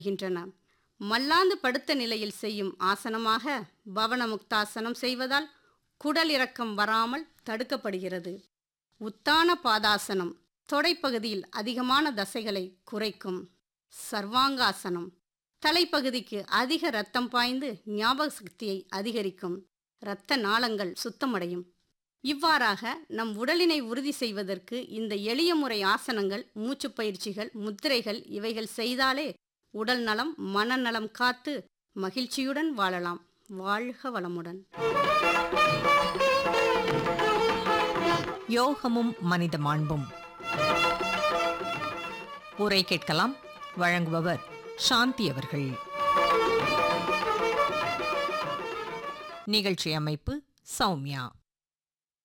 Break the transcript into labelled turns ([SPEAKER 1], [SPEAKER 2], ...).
[SPEAKER 1] வருகின்றன மல்லாந்து படுத்த நிலையில் செய்யும் ஆசனமாக பவன முக்தாசனம் செய்வதால் குடல் இறக்கம் வராமல் தடுக்கப்படுகிறது உத்தான பாதாசனம் தொடைப்பகுதியில் அதிகமான தசைகளை குறைக்கும் சர்வாங்காசனம் தலைப்பகுதிக்கு அதிக இரத்தம் பாய்ந்து ஞாபக சக்தியை அதிகரிக்கும் இரத்த நாளங்கள் சுத்தமடையும் இவ்வாறாக நம் உடலினை உறுதி செய்வதற்கு இந்த எளிய முறை ஆசனங்கள் மூச்சுப் பயிற்சிகள் முத்திரைகள் இவைகள் செய்தாலே உடல் நலம் மனநலம் காத்து மகிழ்ச்சியுடன் வாழலாம் வாழ்க வளமுடன்
[SPEAKER 2] யோகமும் மனித மாண்பும் உரை கேட்கலாம் வழங்குபவர் சாந்தி அவர்கள் நிகழ்ச்சி அமைப்பு சௌமியா